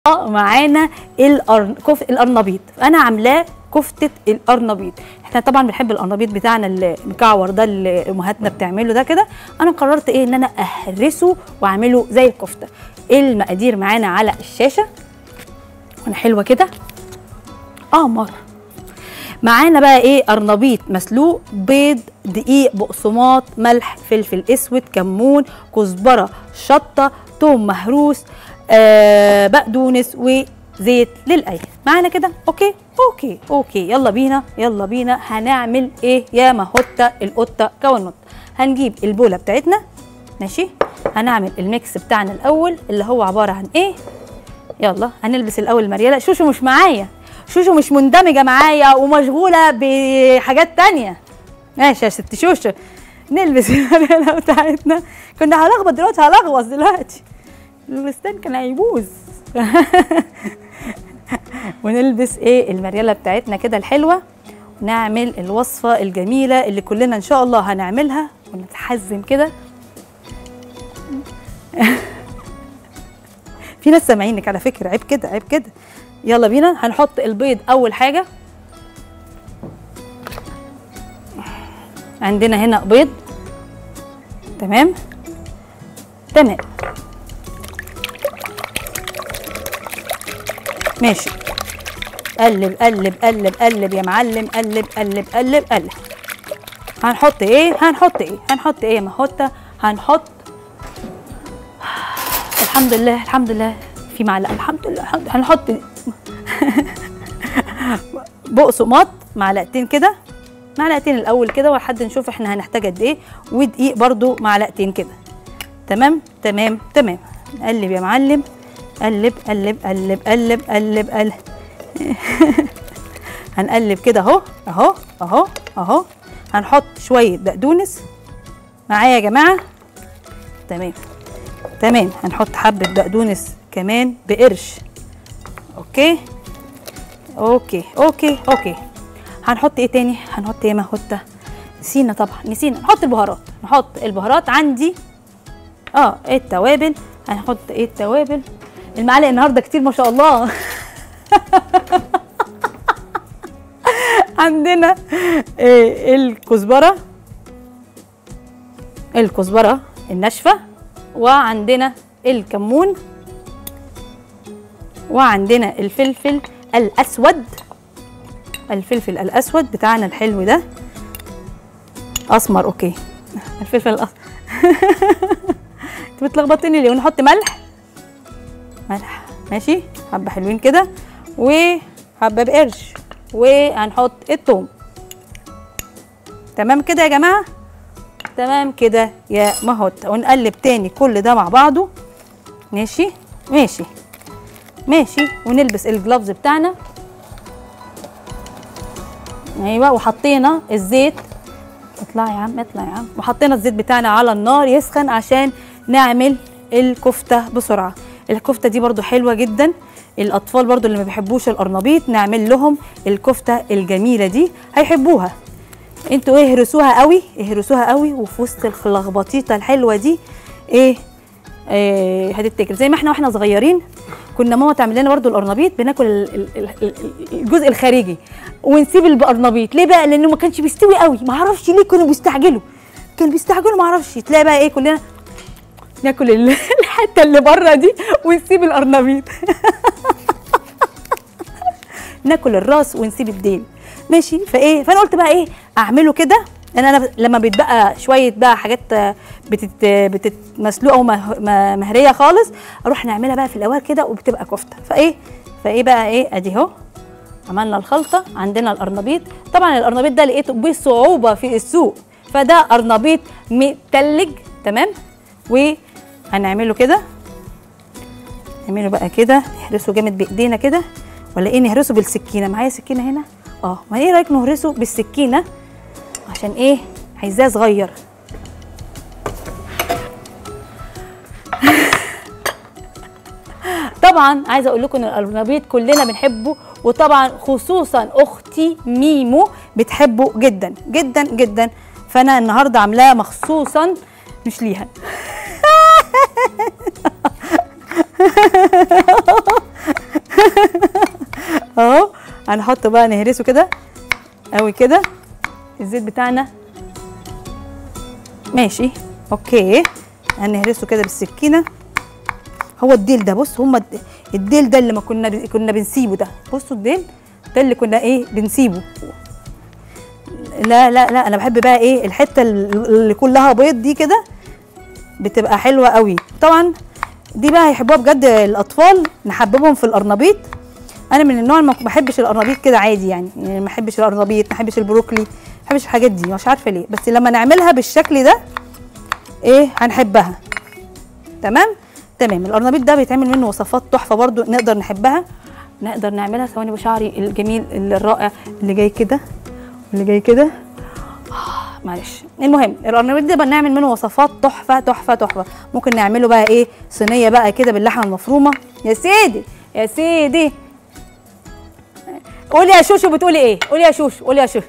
معانا القرن كف القرنبيط انا عاملاه كفته القرنبيط احنا طبعا بنحب القرنبيط بتاعنا المكعور ده اللي امهاتنا بتعمله ده كده انا قررت ايه ان انا اهرسه واعمله زي الكفته المقادير معانا على الشاشه وانا حلوه كده قمر معانا بقى ايه قرنبيط مسلوق بيض دقيق بقسماط ملح فلفل اسود كمون كزبره شطه توم مهروس آه بقدونس وزيت للقلي معانا كده اوكي اوكي اوكي يلا بينا يلا بينا هنعمل ايه يا مهوتة القطه كونت هنجيب البوله بتاعتنا ماشي هنعمل الميكس بتاعنا الاول اللي هو عباره عن ايه يلا هنلبس الاول المرياله شوشو مش معايا شوشو مش مندمجه معايا ومشغوله بحاجات تانية ماشي يا ست شوشو نلبس المرياله بتاعتنا كنا هلخبط دلوقتي هلغوص دلوقتي الفستان كان هيبوظ ونلبس ايه المرياله بتاعتنا كده الحلوه ونعمل الوصفه الجميله اللي كلنا ان شاء الله هنعملها ونتحزم كده في ناس سامعينك على فكره عيب كده عيب كده يلا بينا هنحط البيض اول حاجه عندنا هنا بيض تمام تمام ماشي قلب قلب قلب قلب يا معلم قلب قلب قلب قلب هنحط ايه هنحط ايه هنحط ايه يا مهوتة هنحط الحمد لله الحمد لله في معلقه الحمد لله الحمد لله هنحط بقسماط معلقتين كده معلقتين الاول كده ولحد نشوف احنا هنحتاج قد ايه ودقيق برضو معلقتين كده تمام تمام تمام قلب يا معلم قلب قلب قلب قلب قلب قلب هنقلب كده اهو اهو اهو اهو هنحط شويه بقدونس معايا يا جماعه تمام تمام هنحط حبه بقدونس كمان بقرش اوكي اوكي اوكي اوكي هنحط ايه تاني هنحط ايه مهوته نسينا طبعا نسينا نحط البهارات نحط البهارات عندي اه التوابل هنحط ايه التوابل المعالق النهارده كتير ما شاء الله عندنا إيه الكزبره الكزبره الناشفه وعندنا الكمون وعندنا الفلفل الاسود الفلفل الاسود بتاعنا الحلو ده اسمر اوكي الفلفل الاسمر انت بتلخبطيني ليه ونحط ملح ملح ماشي حبه حلوين كده وحبه بقرش وهنحط الثوم تمام كده يا جماعه تمام كده يا مهوت ونقلب تاني كل ده مع بعضه ماشي ماشي ماشي ونلبس الجلافز بتاعنا ايوه وحطينا الزيت اطلع يا عم اطلع يا عم وحطينا الزيت بتاعنا على النار يسخن عشان نعمل الكفته بسرعه الكفته دي برضو حلوه جدا الاطفال برضو اللي ما بيحبوش القرنبيط نعمل لهم الكفته الجميله دي هيحبوها انتوا ايه اهرسوها قوي اهرسوها قوي وفي وسط اللخبطيطه الحلوه دي ايه, إيه هتتاكل زي ما احنا واحنا صغيرين كنا ماما تعمل لنا برضو القرنبيط بناكل الجزء الخارجي ونسيب القرنبيط ليه بقى لانه ما كانش بيستوي قوي ما اعرفش ليه كانوا بيستعجلوا كانوا بيستعجلوا ما اعرفش تلاقي بقى ايه كلنا ناكل الحته اللي بره دي ونسيب القرنبيط ناكل الراس ونسيب الديل ماشي فايه فانا قلت بقى ايه اعمله كده لان انا لما بيتبقى شويه بقى حاجات بتت بتتمسلوقه ومهريه خالص اروح نعملها بقى في الاول كده وبتبقى كفته فايه فايه بقى ايه ادي اهو عملنا الخلطه عندنا القرنبيط طبعا القرنبيط ده لقيته بصعوبه في السوق فده قرنبيط متلج تمام وهنعمله كده نعمله بقى كده نهرسه جامد بايدينا كده ولا ايه نهرسه بالسكينه معايا سكينه هنا اه ما ايه رايك نهرسه بالسكينه عشان ايه عايزاه صغير طبعا عايزه اقول لكم ان القرنبيط كلنا بنحبه وطبعا خصوصا اختي ميمو بتحبه جدا جدا جدا فانا النهارده عاملاه مخصوصا مش ليها اهو هنحط بقى نهرسه كده قوي كده الزيت بتاعنا ماشي اوكي هنهرسه كده بالسكينه هو الديل ده بص هما الد- الديل ده اللي ما كنا ب... كنا بنسيبه ده بصوا الديل ده اللي كنا ايه بنسيبه لا لا لا انا بحب بقى ايه الحته اللي كلها بيض دي كده بتبقى حلوه قوي طبعا دي بقى هيحبوها بجد الاطفال نحببهم في القرنبيط انا من النوع اللي ما بحبش القرنبيط كده عادي يعني يعني ما بحبش القرنبيط ما بحبش البروكلي ما بحبش الحاجات دي مش عارفه ليه بس لما نعملها بالشكل ده ايه هنحبها تمام تمام القرنبيط ده بيتعمل منه وصفات تحفه برضو نقدر نحبها نقدر نعملها ثواني بشعري الجميل الرائع اللي جاي كده اللي جاي كده آه، معلش المهم القرنبيط ده بنعمل منه وصفات تحفه تحفه تحفه ممكن نعمله بقى ايه صينيه بقى كده باللحمه المفرومه يا سيدي يا سيدي قولي يا شوشو بتقولي ايه قولي يا شوشو قولي يا شوشو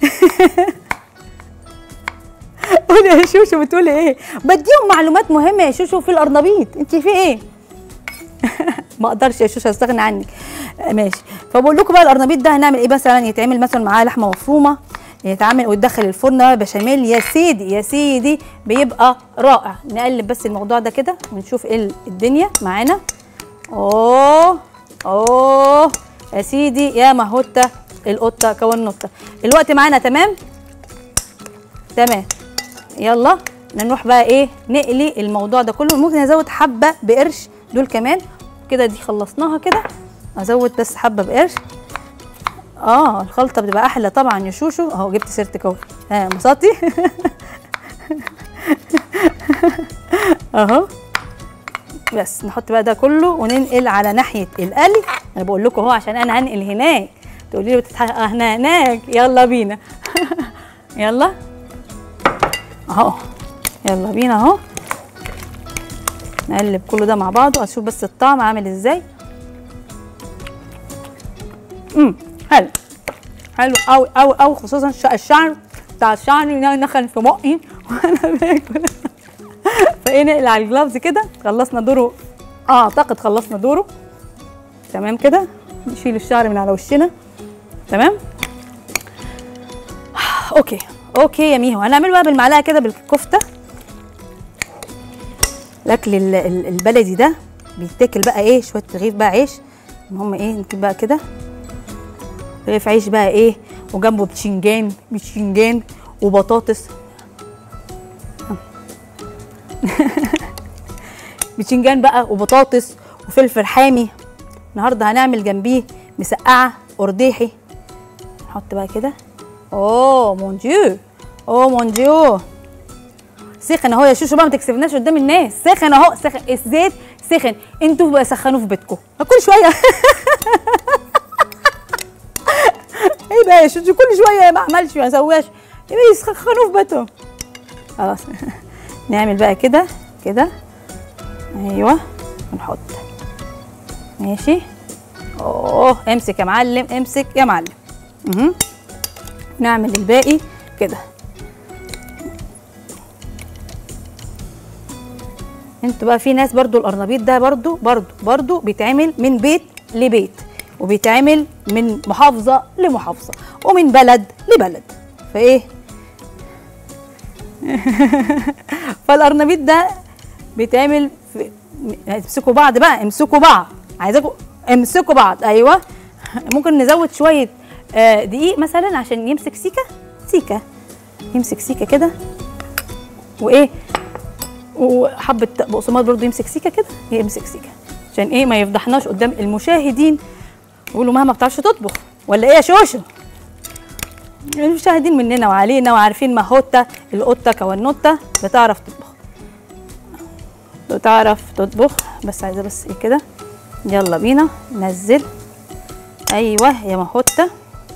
قولي يا شوشو بتقولي ايه بديهم معلومات مهمه يا شوشو في القرنبيط انت في ايه ما اقدرش يا شوشو استغنى عنك آه، ماشي فبقول لكم بقى القرنبيط ده هنعمل ايه مثلا يتعمل مثلا معاه لحمه مفرومه يتعمل ويدخل الفرن بقى بشاميل يا سيدي يا سيدي بيبقى رائع نقلب بس الموضوع ده كده ونشوف ايه الدنيا معانا اوه اوه يا سيدي يا مهوتة القطة كونوتة الوقت معانا تمام تمام يلا نروح بقى ايه نقلي الموضوع ده كله ممكن ازود حبة بقرش دول كمان كده دي خلصناها كده ازود بس حبة بقرش اه الخلطة بتبقى احلى طبعا يا شوشو اهو جبت سيرتك اهو ها مصاتي اهو بس نحط بقى ده كله وننقل على ناحيه القلي انا بقول لكم اهو عشان انا هنقل هناك تقولي لي بتتح... احنا هناك يلا بينا يلا اهو يلا بينا اهو نقلب كله ده مع بعضه اشوف بس الطعم عامل ازاي امم حلو حلو قوي قوي قوي خصوصا الش- الشعر بتاع الشعر نخل في بقي وانا باكل فايه نقلع على الجلافز كده خلصنا دوره اه اعتقد خلصنا دوره تمام كده نشيل الشعر من على وشنا تمام اوكي اوكي يا ميهو هنعمل بقى بالمعلقه كده بالكفته الاكل ال- ال- البلدي ده بيتاكل بقى ايه شويه رغيف بقى عيش المهم ايه نجيب بقى كده رغيف عيش بقى ايه وجنبه بتشنجان بتشنجان وبطاطس بتنجان بقى وبطاطس وفلفل حامي النهارده هنعمل جنبيه مسقعه قرديحي نحط بقى كده اوه مون ديو اوه مون ديو سخن اهو يا شوشو بقى ما تكسبناش قدام الناس سخن اهو سخن الزيت سخن انتوا بقى سخنوه في بيتكم كل شويه ايه بقى يا شوشو كل شويه ما عملش ما سواش يبقى يسخنوه في بيتهم خلاص نعمل بقى كده كده ايوه ونحط ماشي اوه امسك يا معلم امسك يا معلم اها نعمل الباقي كده انتوا بقى في ناس برضو القرنبيط ده برضو برضو برضو بيتعمل من بيت لبيت وبيتعمل من محافظة لمحافظة ومن بلد لبلد فايه فالقرنبيط ده بيتعمل في امسكوا بعض بقى امسكوا بعض عايزاكم امسكوا بعض ايوه ممكن نزود شويه آه، دقيق مثلا عشان يمسك سيكه سيكه يمسك سيكه كده وايه وحبه بقسماط برضو يمسك سيكه كده يمسك سيكه عشان ايه ما يفضحناش قدام المشاهدين يقولوا مهما بتعرفش تطبخ ولا ايه يا شوشو المشاهدين مننا وعلينا وعارفين مهوتة القطة كونوتة بتعرف تطبخ بتعرف تطبخ بس عايزة بس ايه كده يلا بينا نزل ايوه يا مهوتة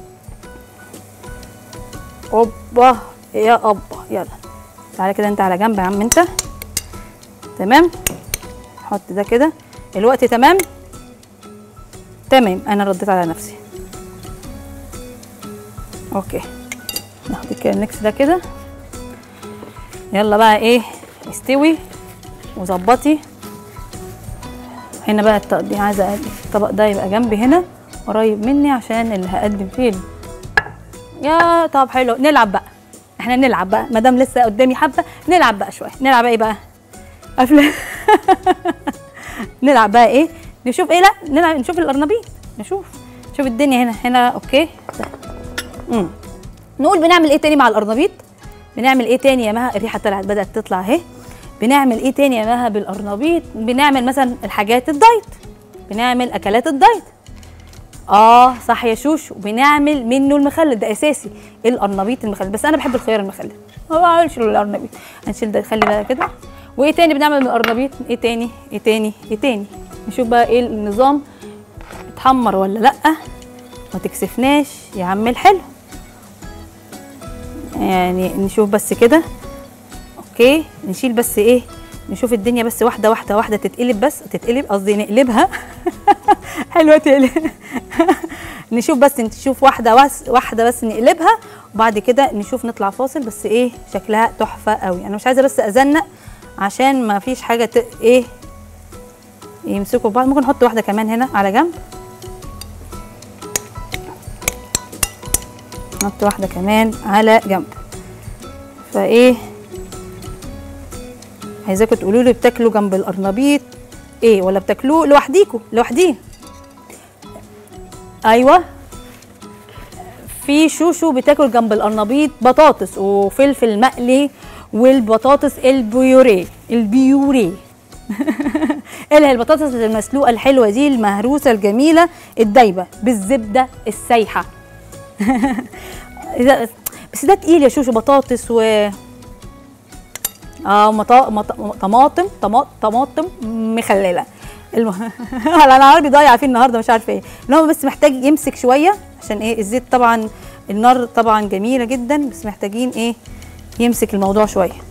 اوبا يا ابا يلا تعالى كده انت على جنب يا عم انت تمام حط ده كده الوقت تمام تمام انا رديت على نفسي اوكي ناخد كده الميكس ده كده يلا بقى ايه استوي وظبطي هنا بقى التقديم عايزه اقدم الطبق ده يبقى جنبي هنا قريب مني عشان اللي هقدم فيه يا طب حلو نلعب بقى احنا نلعب بقى ما دام لسه قدامي حبه نلعب بقى شويه نلعب ايه بقى افلام نلعب بقى ايه نشوف ايه لا نلعب نشوف الارنبيط نشوف شوف الدنيا هنا هنا اوكي امم نقول بنعمل ايه تاني مع الارنبيط بنعمل ايه تاني يا مها الريحه طلعت بدات تطلع اهي بنعمل ايه تاني يا مها بالارنبيط بنعمل مثلا الحاجات الدايت بنعمل اكلات الدايت اه صح يا شوشو بنعمل منه المخلل ده اساسي القرنبيط المخلل بس انا بحب الخيار المخلل ما بعملش القرنبيط هنشيل ده خلي بقى كده وايه تاني بنعمل من القرنبيط ايه تاني ايه تاني ايه تاني نشوف بقى ايه النظام اتحمر ولا لا ما تكسفناش يا عم الحلو يعني نشوف بس كده اوكي نشيل بس ايه نشوف الدنيا بس واحده واحده واحده تتقلب بس تتقلب قصدي نقلبها حلوه تقلب نشوف بس نشوف واحده بس واحده بس نقلبها وبعد كده نشوف نطلع فاصل بس ايه شكلها تحفه قوي انا مش عايزه بس ازنق عشان ما فيش حاجه ت... ايه يمسكوا في بعض ممكن نحط واحده كمان هنا على جنب نحط واحده كمان على جنب فايه عايزاكم تقولوا لي بتاكلوا جنب القرنبيط ايه ولا بتاكلوه لوحديكوا لوحديه ايوه في شوشو بتاكل جنب القرنبيط بطاطس وفلفل مقلي والبطاطس البيوريه البيوريه اللي هي البطاطس المسلوقه الحلوه دي المهروسه الجميله الدايبه بالزبده السايحه إذا- بس ده تقيل يا شوشو بطاطس و اه مطا... مط... طماطم طما... طماطم مخلله الم... انا عربي ضايعه فيه النهارده مش عارفه ايه ان هو بس محتاج يمسك شويه عشان ايه الزيت طبعا النار طبعا جميله جدا بس محتاجين ايه يمسك الموضوع شويه